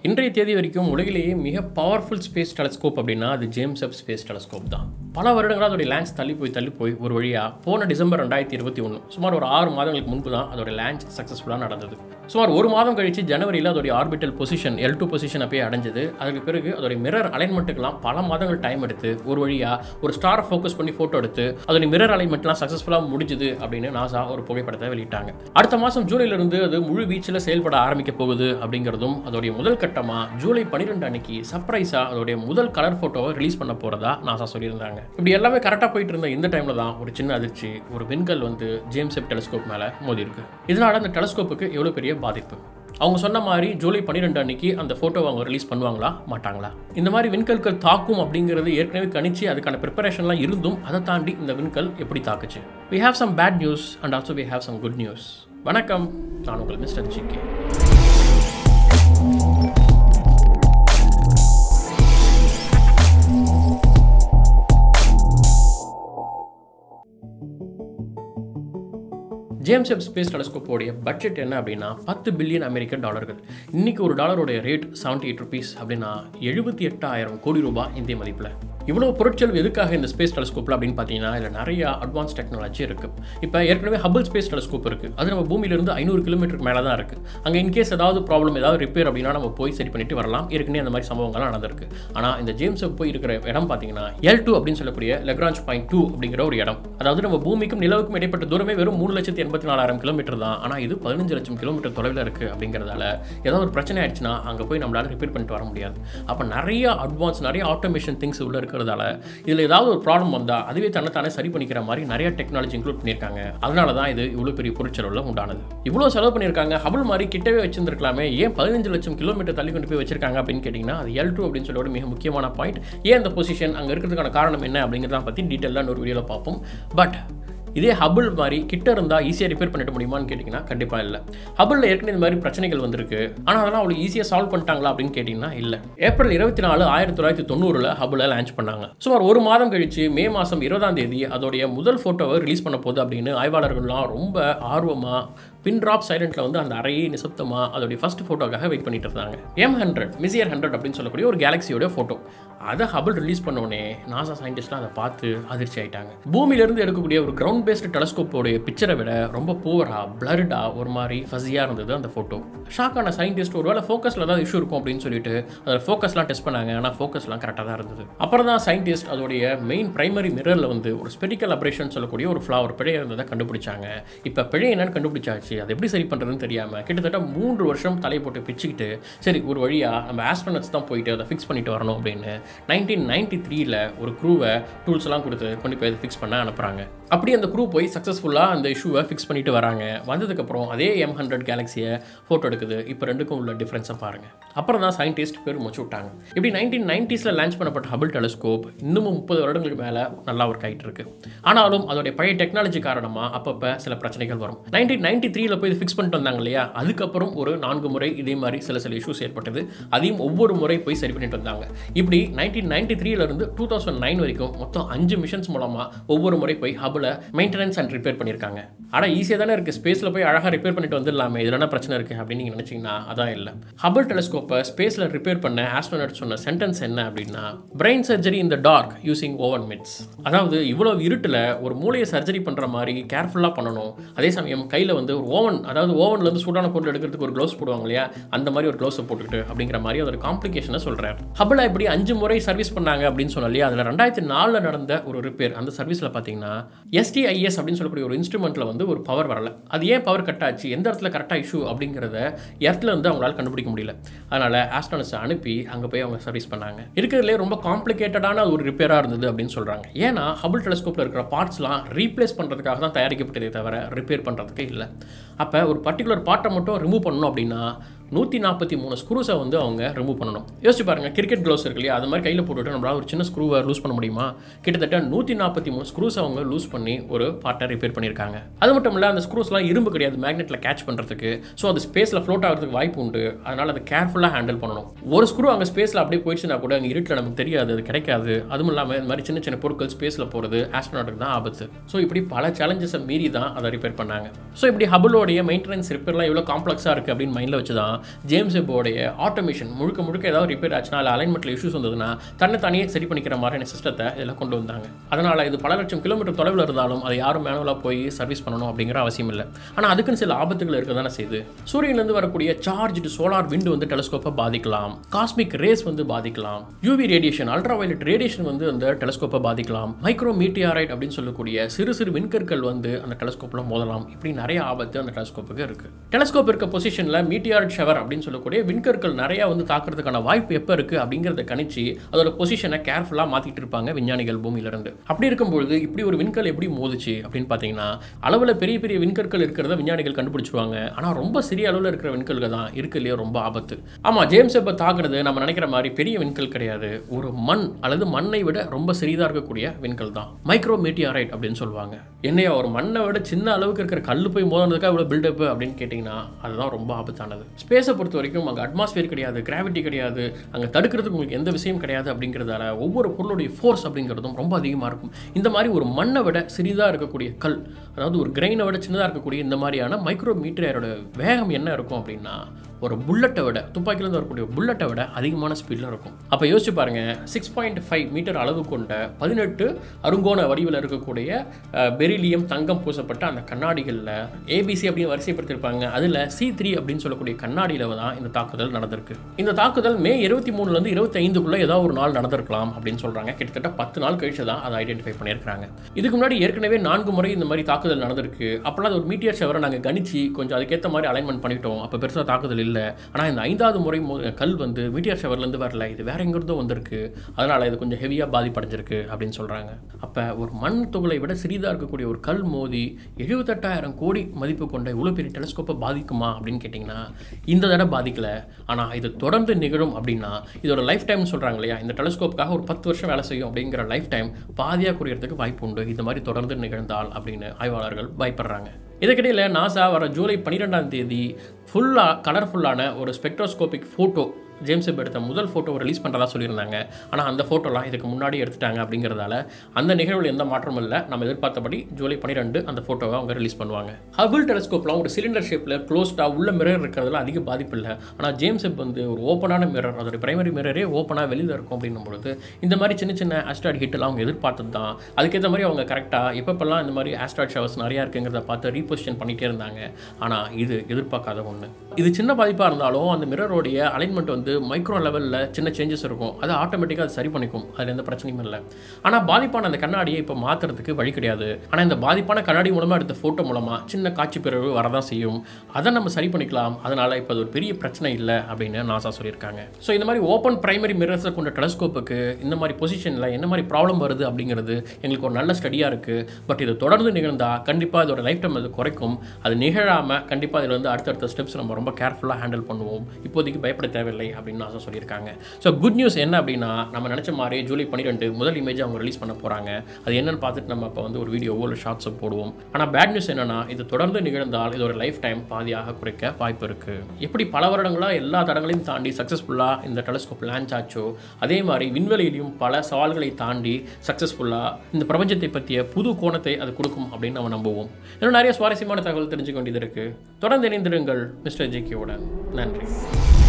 இன்றைய தேதி வரைக்கும் உலகிலேயே மிக பவர்ஃபுல் ஸ்பேஸ் டெலஸ்கோப் அப்படின்னா அது ஜேம்ஸ் வெப் ஸ்பேஸ் டெலஸ்கோப் தான் பல வருடங்களாக அதோடைய லான்ச் தள்ளி போய் தள்ளி போய் ஒரு வழியாக போன டிசம்பர் ரெண்டாயிரத்தி இருபத்தி ஒன்று சுமார் ஒரு ஆறு மாதங்களுக்கு முன்பு தான் அதோட லான்ச் சக்ஸஸ்ஃபுல்லாக நடந்தது சுமார் ஒரு மாதம் கழிச்சு ஜனவரியில் அதோடைய orbital position L two position போய் அடைஞ்சது அதுக்கு பிறகு அதோடைய மிரர் அலைன்மெண்ட்டுக்கெல்லாம் பல மாதங்கள் டைம் எடுத்து ஒரு வழியாக ஒரு ஸ்டாரை ஃபோக்கஸ் பண்ணி ஃபோட்டோ எடுத்து அதோடைய மிரர் அலைன்மெண்ட்லாம் சக்ஸஸ்ஃபுல்லாக முடிஞ்சுது அப்படின்னு நாசா ஒரு புகைப்படத்தை வெளியிட்டாங்க அடுத்த மாதம் ஜூலையிலிருந்து அது முழு வீச்சில் செயல்பட ஆரம்பிக்க போகுது அப்படிங்கிறதும் அதோடைய முதல் கட்டமாக ஜூலை பன்னிரெண்டு அன்னைக்கு சர்ப்ரைஸாக அதோடைய முதல் கலர் ஃபோட்டோவை ரிலீஸ் பண்ண போகிறதா நாசா சொல்லியிருந்தாங்க இப்படி எல்லாமே கரெக்டாக போயிட்டு இருந்த இந்த டைமில் தான் ஒரு சின்ன அதிர்ச்சி ஒரு விண்கல் வந்து ஜேம்ஸ் வெப் டெலஸ்கோப் மேலே மோதி இருக்கு இதனால அந்த டெலஸ்கோப்புக்கு எவ்வளோ பெரிய பாதிப்பு அவங்க சொன்ன மாதிரி ஜூலை பன்னிரெண்டு அன்னைக்கு அந்த ஃபோட்டோவை அவங்க ரிலீஸ் பண்ணுவாங்களா மாட்டாங்களா இந்த மாதிரி விண்கல்கள் தாக்கும் அப்படிங்கிறது ஏற்கனவே கணிச்சு அதுக்கான ப்ரிப்பரேஷன்லாம் இருந்தும் அதை தாண்டி இந்த விண்கல் எப்படி தாக்குச்சு we have some bad news and also we have some good news வணக்கம் நான் உங்கள் mister GK James Webb space டெலஸ்கோப்போடைய பட்ஜெட் என்ன அப்படின்னா பத்து பில்லியன் அமெரிக்கன் டாலர்கள் இன்னைக்கு ஒரு டாலருடைய ரேட் செவன்ட்டி எயிட் ருபீஸ் அப்படின்னா எழுபத்தி எட்டாயிரம் கோடி ரூபாய் இந்திய மதிப்பில் இவ்வளோ பொருட்செலவு எதுக்காக இந்த ஸ்பேஸ் டெலஸ்கோப்பில் அப்படின்னு பார்த்தீங்கன்னா இதில் நிறைய அட்வான்ஸ் டெக்னாலஜி இருக்குது இப்போ ஏற்கனவே ஹபிள் ஸ்பேஸ் டெலஸ்கோப் இருக்குது அது நம்ம பூமியிலிருந்து ஐநூறு கிலோமீட்டருக்கு மேலே தான் இருக்குது அங்கே இன்கேஸ் ஏதாவது ப்ராப்ளம் ஏதாவது ரிப்பேர் அப்படின்னா நம்ம போய் சரி பண்ணிட்டு வரலாம் ஏற்கனவே அந்த மாதிரி சம்பவங்கள்லாம் நடந்திருக்கு ஆனால் இந்த ஜேம்ஸ் வெப் போய் இருக்கிற இடம் பார்த்தீங்கன்னா எல் டூ அப்படின்னு சொல்லக்கூடிய லெக்ரான்ச் பாயிண்ட் டூ அப்படிங்கிற ஒரு இடம் அதாவது நம்ம பூமிக்கும் நிலவுக்கும் இடைப்பட்ட தூரமே வெறும் மூணு லட்சத்தி எண்பத்தி நாலாயிரம் கிலோமீட்டர் தான் ஆனால் இது பதினஞ்சு லட்சம் கிலோமீட்டர் தொலைவில் இருக்குது அப்படிங்கிறதால ஏதாவது ஒரு பிரச்சனை ஆயிடுச்சுன்னா அங்கே போய் நம்மளால ரிப்பேர் பண்ணிட்டு வர முடியாது அப்போ நிறைய அட்வான்ஸ் நிறைய ஆட்டோமேஷன் திங்ஸ் உள்ள இருக்கிறதால இதில் ஏதாவது ஒரு ப்ராப்ளம் வந்தால் அதுவே தன்னைத்தானே சரி பண்ணிக்கிற மாதிரி நிறைய டெக்னாலஜி இன்க்ளூட் பண்ணியிருக்காங்க அதனால தான் இது இவ்வளோ பெரிய பொருட்செலவில் உண்டானது இவ்வளோ செலவு பண்ணியிருக்காங்க ஹபிள் மாதிரி கிட்டவே வச்சிருந்திருக்கலாமே ஏன் பதினஞ்சு லட்சம் கிலோமீட்டர் தள்ளி கொண்டு போய் வச்சிருக்காங்க அப்படின்னு கேட்டிங்கன்னா அது எல் டூ அப்படின்னு சொல்லி ஒரு மிக முக்கியமான பாயிண்ட் ஏன் அந்த பொசிஷன் அங்கே இருக்கிறதுக்கான காரணம் என்ன அப்படிங்கிறத பற்றி டீட்டெயிலாக ஒரு வீடியோவில் பார்ப்போம் பட் இதே ஹபிள் மாதிரி கிட்ட இருந்தால் ஈஸியாக ரிப்பேர் பண்ணிட முடியுமான்னு கேட்டிங்கன்னா கண்டிப்பாக இல்லை ஹபிளில் ஏற்கனவே இந்த மாதிரி பிரச்சனைகள் வந்திருக்கு ஆனால் அதெல்லாம் அவ்வளோ ஈஸியாக சால்வ் பண்ணிட்டாங்களா அப்படின்னு கேட்டிங்கன்னா இல்லை ஏப்ரல் இருபத்தி நாலு ஆயிரத்தி தொள்ளாயிரத்தி தொண்ணூறில் ஹபிளை லான்ச் பண்ணாங்க சுமார் ஒரு மாதம் கழிச்சு மே மாதம் இருபதாம் தேதி அதோடைய முதல் ஃபோட்டோவை ரிலீஸ் பண்ண போகுது அப்படின்னு ஆய்வாளர்கள்லாம் ரொம்ப ஆர்வமாக பின் ட்ராப் சைலண்ட்டில் வந்து அந்த அறையை நிசப்தமாக அதோடைய ஃபஸ்ட் ஃபோட்டோக்காக வெயிட் பண்ணிட்டு இருந்தாங்க எம் ஹண்ட்ரட் மிசியர் ஹண்ட்ரட் அப்படின்னு சொல்லக்கூடிய ஒரு கேலக்ஸியோட ஃபோட்டோ அதை ஹபிள் ரிலீஸ் பண்ணோடனே நாசா சயின்டிஸ்ட்லாம் அதை பார்த்து அதிர்ச்சி ஆயிட்டாங்க பூமியிலேருந்து எடுக்கக்கூடிய ஒரு கிரவுண்ட் பேஸ்டு டெலஸ்கோப்போடைய பிக்சரை விட ரொம்ப பூவராக பிளர்டாக ஒரு மாதிரி ஃபஸியாக இருந்தது அந்த ஃபோட்டோ ஷாக்கான சயின்டிஸ்ட் ஒரு வேளை ஃபோக்கஸில் ஏதாவது இஷ்யூ இருக்கும் அப்படின்னு சொல்லிட்டு அதில் ஃபோக்கஸ்லாம் டெஸ்ட் பண்ணாங்க ஆனால் ஃபோக்கஸ்லாம் கரெக்டாக தான் இருந்தது அப்புறம் தான் சயின்டிஸ்ட் அதோடைய மெயின் பிரைமரி மிரரில் வந்து ஒரு ஸ்பெரிக்கல் அப்ரேஷன் சொல்லக்கூடிய ஒரு ஃப்ளா ஒரு பிழை இருந்ததை கண்டுபிடிச்சாங்க இப்போ பிழை என்னன்னு கண்டுபிடிச்சாச்சு அதை எப்படி சரி பண்ணுறதுன்னு தெரியாமல் கிட்டத்தட்ட மூன்று வருஷம் தலை போட்டு பிச்சுக்கிட்டு சரி ஒரு வழியாக நம்ம ஆஸ்ட்ரோனட்ஸ் தான் போயிட்டு அதை ஃபிக்ஸ் பண்ணிட்டு வரணும் அப்படின்னு நைன்டீன் நைன்டி த்ரீல ஒரு க்ரூவை டூல்ஸ் எல்லாம் கொடுத்து கொண்டு போய் அதை ஃபிக்ஸ் பண்ண அனுப்புகிறாங்க அப்படி அந்த க்ரூ போய் சக்ஸஸ்ஃபுல்லாக அந்த இஷ்யூவை ஃபிக்ஸ் பண்ணிட்டு வராங்க வந்ததுக்கப்புறம் அதே எம் ஹண்ட்ரட் கேலக்ஸியை ஃபோட்டோ எடுக்குது இப்போ ரெண்டுக்கும் உள்ள டிஃப்ரென்ஸை பாருங்கள் அப்புறம் தான் சயின்டிஸ்ட் பேர் முடிச்சு விட்டாங்க இப்படி நைன்டீன் நைன்டிஸில் லான்ச் பண்ணப்பட்ட ஹபிள் டெலஸ்கோப் இன்னமும் முப்பது வருடங்களுக்கு மேலே நல்லா ஒர்க் ஆகிட்டு இருக்கு ஆனாலும் அதோடைய பழைய டெக்னாலஜி காரணமாக அப்பப்போ சில பிரச்சனைகள் வரும் நைன்டீன் நைன்டி த்ரீல போய் ஃபிக்ஸ் பண்ணிட்டு வந்தாங்க இல்லையா அதுக்கப்புறம் ஒரு நான்கு முறை இதே மாதிரி சில சில இஷ்யூஸ் ஏற்பட்டது அதையும் ஒவ்வொரு முறை போய் சரி பண்ணிட்டு வந்தாங்க இப்படி நைன்டீன் நைன்டி த்ரீலேருந்து டூ தௌசண்ட் நைன் வரைக்கும் மொத்தம் அஞ்சு மிஷன்ஸ் மூலமாக ஒவ்வொரு முறை போய் ஹபில் மெயின்டெனன்ஸ் அண்ட் ரிப்பேர் பண்ணியிருக்காங்க ஆனால் ஈஸியாக தானே இருக்குது ஸ்பேஸில் போய் அழகாக ரிப்பேர் பண்ணிட்டு வந்துடலாமே இதில் என்ன பிரச்சனை இருக்குது அப்படின்னு நீங்கள் நினச்சிங்கன்னா அதான் இல்லை ஹபிள் டெலஸ்கோப்பை ஸ்பேஸில் ரிப்பேர் பண்ண ஆஸ்ட்ரோனட் சொன்ன சென்டென்ஸ் என்ன அப்படின்னா brain surgery in the dark using oven mitts அதாவது இவ்வளோ இருட்டில் ஒரு மூளையை சர்ஜரி பண்ணுற மாதிரி கேர்ஃபுல்லாக பண்ணணும் அதே சமயம் கையில் வந்து ஒரு ஓவன் அதாவது ஓவன்லேருந்து சூடான பொருள் எடுக்கிறதுக்கு ஒரு க்ளவுஸ் போடுவாங்க இல்லையா அந்த மாதிரி ஒரு க்ளவுஸை போட்டுக்கிட்டு அப்படிங்கிற மாதிரி அதோட காம்ப்ளிகேஷனை சொல்கிறார் ஹபிளை இப்படி அஞ்சு முறை சர்வீஸ் பண்ணாங்க அப்படின்னு சொன்னோம் இல்லையா அதில் ரெண்டாயிரத்தி நாலில் நடந்த ஒரு ரிப்பேர் அந்த சர்வீஸில் பார்த்தீங்கன்னா எஸ்டிஐஎஸ் அப்படின்னு சொல்லக்கூடிய ஒரு இன்ஸ்ட்ருமெண்ட்டில் வந்து ஒரு பவர் வரல அது ஏன் பவர் கட் ஆச்சு எந்த இடத்துல கரெக்டாக இஷ்யூ அப்படிங்கிறத எர்த்தில் வந்து அவங்களால கண்டுபிடிக்க முடியல அதனால் ஆஸ்ட்ரானஸை அனுப்பி அங்கே போய் அவங்க சர்வீஸ் பண்ணாங்க இருக்கிறதுலே ரொம்ப காம்ப்ளிகேட்டடான ஒரு ரிப்பேராக இருந்தது அப்படின்னு சொல்கிறாங்க ஏன்னா ஹபிள் டெலஸ்கோப்பில் இருக்கிற பார்ட்ஸ்லாம் ரீப்ளேஸ் பண்ணுறதுக்காக தான் தயாரிக்கப்பட்டதே தவிர ரிப்பேர் பண்ணுறதுக்கு இல்லை அப்போ ஒரு பர்டிகுலர் பார்ட்டை மட்டும் ரிமூவ் பண்ணணும் அப்படின்னா நூற்றி நாற்பத்தி மூணு ஸ்க்ரூஸை வந்து அவங்க ரிமூவ் பண்ணணும் யோசிச்சு பாருங்கள் கிரிக்கெட் க்ளவுஸ் இருக்கு இல்லையா அது மாதிரி கையில் போட்டுவிட்டு நம்மளால் ஒரு சின்ன ஸ்க்ரூவை லூஸ் பண்ண முடியுமா கிட்டத்தட்ட நூற்றி நாற்பத்தி மூணு ஸ்க்ரூஸை அவங்க லூஸ் பண்ணி ஒரு பார்ட்டை ரிப்பேர் பண்ணியிருக்காங்க அது மட்டும் இல்லை அந்த ஸ்க்ரூஸ்லாம் இரும்பு கிடையாது மேக்னெட்டில் கேட்ச் பண்ணுறதுக்கு ஸோ அது ஸ்பேஸில் ஃப்ளோட் ஆகிறதுக்கு வாய்ப்பு உண்டு அதனால் அதை கேர்ஃபுல்லாக ஹேண்டில் பண்ணணும் ஒரு ஸ்க்ரூ அங்கே ஸ்பேஸில் அப்படியே போயிடுச்சுன்னா கூட அங்கே இருட்டில் நமக்கு தெரியாது அது கிடைக்காது அதுவும் இல்லாமல் இந்த மாதிரி சின்ன சின்ன பொருட்கள் ஸ்பேஸில் போகிறது ஆஸ்ட்ரோனாட்டுக்கு தான் ஆபத்து ஸோ இப்படி பல சேலஞ்சஸை மீறி தான் அதை ரிப்பேர் பண்ணாங்க ஸோ இப்படி ஹபிளோடைய மெயின்டெனன்ஸ் ரிப்பேர்லாம் எவ்வளோ காம்ப்ளெக்ஸாக இருக்குது அப்படின்னு மைண்டில் வச்சு தான் ஜேம்ஸ் வெப்போடைய ஆட்டோமேஷன் முழுக்க முழுக்க ஏதாவது ரிப்பேர் ஆச்சுன்னா இல்லை அலைன்மெண்ட்டில் இஷ்யூஸ் வந்ததுன்னா தன்னை தானே சரி பண்ணிக்கிற மாதிரியான சிஸ்டத்தை இதில் கொண்டு வந்தாங்க அதனால் இது பல லட்சம் கிலோமீட்டர் தொலைவில் இருந்தாலும் அதை யாரும் மேனுவலாக போய் சர்வீஸ் பண்ணணும் அப்படிங்கிற அவசியம் இல்லை ஆனால் அதுக்குன்னு சில ஆபத்துகள் இருக்க தானே செய்யுது சூரியன்லேருந்து வரக்கூடிய சார்ஜ்டு சோலார் விண்டு வந்து டெலஸ்கோப்பை பாதிக்கலாம் காஸ்மிக் ரேஸ் வந்து பாதிக்கலாம் UV radiation ultraviolet radiation வந்து அந்த டெலஸ்கோப்பை பாதிக்கலாம் மைக்ரோ மீட்டியாரைட் அப்படின்னு சொல்லக்கூடிய சிறு சிறு விண்கற்கள் வந்து அந்த டெலஸ்கோப்பில் மோதலாம் இப்படி நிறைய ஆபத்து அந்த டெலஸ்கோப்புக்கு இருக்கு டெலஸ்கோப் இருக்க பொசிஷனில் மீட்டியாரைட் ஷவர் அப்படின்னு சொல்லக்கூடிய விண்கற்கள் நிறைய வந்து தாக்குறதுக்கான வாய்ப்பு எப்போ இருக்கு அப்படிங்கிறத கணிச்சு அதோட பொசிஷனை கேர்ஃபுல்லாக மாற்றிட்டு இருப்பாங்க விஞ்ஞானிகள் பூமியிலிருந்து அப்படி இருக்கும்பொழுது இப்படி ஒரு விண்கல் எப்படி மோதுச்சு அப்படின்னு பார்த்தீங்கன்னா அளவில் பெரிய பெரிய விண்கற்கள் இருக்கிறத விஞ்ஞானிகள் கண்டுபிடிச்சிருவாங்க ஆனால் ரொம்ப சிறிய அளவில் இருக்கிற விண்கல்கள் தான் இருக்குல்லையே ரொம்ப ஆபத்து ஆமாம் ஜேம்ஸ் வெப்பை தாக்குறது நம்ம நினைக்கிற மாதிரி பெரிய விண்கல் கிடையாது ஒரு மண் அல்லது மண்ணை விட ரொம்ப சிறிதாக இருக்கக்கூடிய விண்கல் தான் மைக்ரோ மீட்டியாரைட் அப்படின்னு சொல்லுவாங்க என்னையா ஒரு மண்ணை விட சின்ன அளவுக்கு இருக்கிற கல் போய் மோதினதுக்காக இவ்வளோ பில்டப் அப்படின்னு கேட்டிங்கன்னா அதுதான் ரொம்ப ஆபத்தானது ஸ்பேஸை பொறுத்த வரைக்கும் அங்கே அட்மாஸ்பியர் கிடையாது கிராவிட்டி கிடையாது அங்கே தடுக்கிறதுக்கு உங்களுக்கு எந்த விஷயம் கிடையாது அப்படிங்கிறதால ஒவ்வொரு பொருளுடைய ஃபோர்ஸ் அப்படிங்கிறதும் ரொம்ப அதிகமாக இருக்கும் இந்த மாதிரி ஒரு மண்ணை விட சிறிதாக இருக்கக்கூடிய கல் அதாவது ஒரு கிரெயினை விட சின்னதாக இருக்கக்கூடிய இந்த மாதிரியான மைக்ரோ மீட்டரோட வேகம் என்ன இருக்கும் அப்படின்னா ஒரு புல்லட்டை விட துப்பாக்கிலேருந்து வரக்கூடிய புல்லட்டை விட அதிகமான ஸ்பீடில் இருக்கும் அப்போ யோசிச்சு பாருங்க சிக்ஸ் பாயிண்ட் ஃபைவ் மீட்டர் அளவு கொண்ட பதினெட்டு அருங்கோண வடிவில் இருக்கக்கூடிய பெரிலியம் தங்கம் பூசப்பட்ட அந்த கண்ணாடிகளில் ஏபிசி அப்படின்னு வரிசைப்படுத்தியிருப்பாங்க அதில் சி த்ரீ அப்படின்னு சொல்லக்கூடிய கண்ணாடியில் தான் இந்த தாக்குதல் நடந்திருக்கு இந்த தாக்குதல் மே இருபத்தி மூணுலேருந்து இருபத்தி ஐந்துக்குள்ளே ஏதாவது ஒரு நாள் நடந்திருக்கலாம் அப்படின்னு சொல்கிறாங்க கிட்டத்தட்ட பத்து நாள் கழிச்சு தான் அதை ஐடென்டிஃபை பண்ணியிருக்காங்க இதுக்கு முன்னாடி ஏற்கனவே நான்கு முறை இந்த மாதிரி தாக்குதல் நடந்திருக்கு அப்போலாம் அது ஒரு மீட்டியர் ஷவரை நாங்கள் கணிச்சு கொஞ்சம் அதுக்கேற்ற மாதிரி அலைன்மெண்ட் பண்ணிட்டோம் அப்போ பெருசாக தாக்குதல் இல்லை ஆனால் இந்த ஐந்தாவது முறை மோ- கல் வந்து மீட்டியர் ஷவர்லேருந்து வரல இது வேற எங்கிருந்தோ வந்திருக்கு அதனால் இது கொஞ்சம் ஹெவியாக பாதிப்படைஞ்சிருக்கு அப்படின்னு சொல்கிறாங்க அப்போ ஒரு மண் துகளை விட சிறிதாக இருக்கக்கூடிய ஒரு கல் மோதி எழுபத்தெட்டாயிரம் கோடி மதிப்பு கொண்ட இவ்வளோ பெரிய டெலஸ்கோப்பை பாதிக்குமா அப்படின்னு கேட்டிங்கன்னா இந்த தடவை பாதிக்கல ஆனால் இது தொடர்ந்து நிகழும் அப்படின்னா இதோட லைஃப் டைம் சொல்கிறாங்க இல்லையா இந்த டெலஸ்கோப்புக்காக ஒரு பத்து வருஷம் வேலை செய்யும் அப்படிங்கிற லைஃப் டைம் பாதியாக குறையறதுக்கு வாய்ப்பு உண்டு இந்த மாதிரி தொடர்ந்து நிகழ்ந்தால் அப்படின்னு ஆய்வாளர்கள் பயப்படுறாங்க இதுக்கிடையில் நாசா வர ஜூலை பன்னிரெண்டாம் தேதி ஃபுல்லாக கலர்ஃபுல்லான ஒரு ஸ்பெக்ட்ரோஸ்கோபிக் ஃபோட்டோ ஜேம்ஸ் வெப் எடுத்த முதல் ஃபோட்டோவை ரிலீஸ் பண்ணுறதா சொல்லியிருந்தாங்க ஆனால் அந்த ஃபோட்டோலாம் இதுக்கு முன்னாடி எடுத்துட்டாங்க அப்படிங்கிறதால அந்த நிகழ்வில் எந்த மாற்றமும் இல்லை நம்ம எதிர்பார்த்தபடி ஜூலை பன்னிரெண்டு அந்த ஃபோட்டோவை அவங்க ரிலீஸ் பண்ணுவாங்க ஹபிள் டெலஸ்கோப்லாம் ஒரு சிலிண்டர் ஷேப்பில் க்ளோஸ்டாக உள்ள மிரர் இருக்கிறதுல அதிக பாதிப்பு இல்லை ஆனால் ஜேம்ஸ் வெப் வந்து ஒரு ஓப்பனான மிரர் அதோட பிரைமரி மிரரே ஓப்பனாக வெளியில் இருக்கும் அப்படின்னும் பொழுது இந்த மாதிரி சின்ன சின்ன ஆஸ்ட்ராய்ட் ஹிட்டெல்லாம் அவங்க எதிர்பார்த்தது தான் அதுக்கேற்ற மாதிரி அவங்க கரெக்டாக எப்பப்பெல்லாம் இந்த மாதிரி ஆஸ்ட்ராய்ட் ஷவர்ஸ் நிறையா இருக்குங்கிறத பார்த்து ரீபொசிஷன் பண்ணிகிட்டே இருந்தாங்க ஆனால் இது எதிர்பார்க்காத ஒன்று இது சின்ன பாதிப்பாக இருந்தாலும் அந்த மிரரோடைய அலைன்மெண்ட் வந்து மைக்ரோ லெவலில் சின்ன சேஞ்சஸ் இருக்கும் அது ஆட்டோமேட்டிக்காக அது சரி பண்ணிக்கும் அதில் எந்த பிரச்சனையும் இல்லை ஆனால் பாதிப்பான அந்த கண்ணாடியை இப்போ மாற்றுறதுக்கு வழி கிடையாது ஆனால் இந்த பாதிப்பான கண்ணாடி மூலமாக எடுத்த ஃபோட்டோ மூலமாக சின்ன காட்சி பிறகு வரதான் செய்யும் அதை நம்ம சரி பண்ணிக்கலாம் அதனால் இப்போ அது ஒரு பெரிய பிரச்சனை இல்லை அப்படின்னு நாசா சொல்லியிருக்காங்க ஸோ இந்த மாதிரி ஓப்பன் பிரைமரி மிரர்ஸை கொண்ட டெலஸ்கோப்புக்கு இந்த மாதிரி பொசிஷனில் என்ன மாதிரி ப்ராப்ளம் வருது அப்படிங்கிறது எங்களுக்கு ஒரு நல்ல ஸ்டடியாக இருக்குது பட் இது தொடர்ந்து நிகழ்ந்தால் கண்டிப்பாக இதோட லைஃப் டைம் அது குறைக்கும் அது நிகழாமல் கண்டிப்பாக இதில் வந்து அடுத்தடுத்த ஸ்டெப்ஸ் நம்ம ரொம்ப கேர்ஃபுல்லாக ஹேண்டில் பண்ணுவோம் இப்போதைக்கு பயப்பட தேவையில்லை அப்படின்னு நாசா சொல்லியிருக்காங்க ஸோ குட் நியூஸ் என்ன அப்படின்னா நம்ம நினச்ச மாதிரி ஜூலை பன்னிரெண்டு முதல் இமேஜ் அவங்க ரிலீஸ் பண்ண போகிறாங்க அது என்னன்னு பார்த்துட்டு நம்ம இப்போ வந்து ஒரு வீடியோவோ இல்லை ஷார்ட்ஸோ போடுவோம் ஆனால் பேட் நியூஸ் என்னன்னா இது தொடர்ந்து நிகழ்ந்தால் இதோட லைஃப் டைம் பாதியாக குறைக்க வாய்ப்பு இருக்குது எப்படி பல வருடங்களாக எல்லா தடங்களையும் தாண்டி சக்ஸஸ்ஃபுல்லாக இந்த டெலஸ்கோப் லான்ச் ஆச்சோ அதே மாதிரி விண்வெளியிலையும் பல சவால்களை தாண்டி சக்ஸஸ்ஃபுல்லாக இந்த பிரபஞ்சத்தை பற்றிய புது கோணத்தை அது கொடுக்கும் அப்படின்னு நம்ம நம்புவோம் இன்னும் நிறைய சுவாரஸ்யமான தகவல் தெரிஞ்சுக்க வேண்டியது இருக்குது தொடர்ந்து இணைந்திருங்கள் மிஸ்டர் ஜேகேவுடன் நன்றி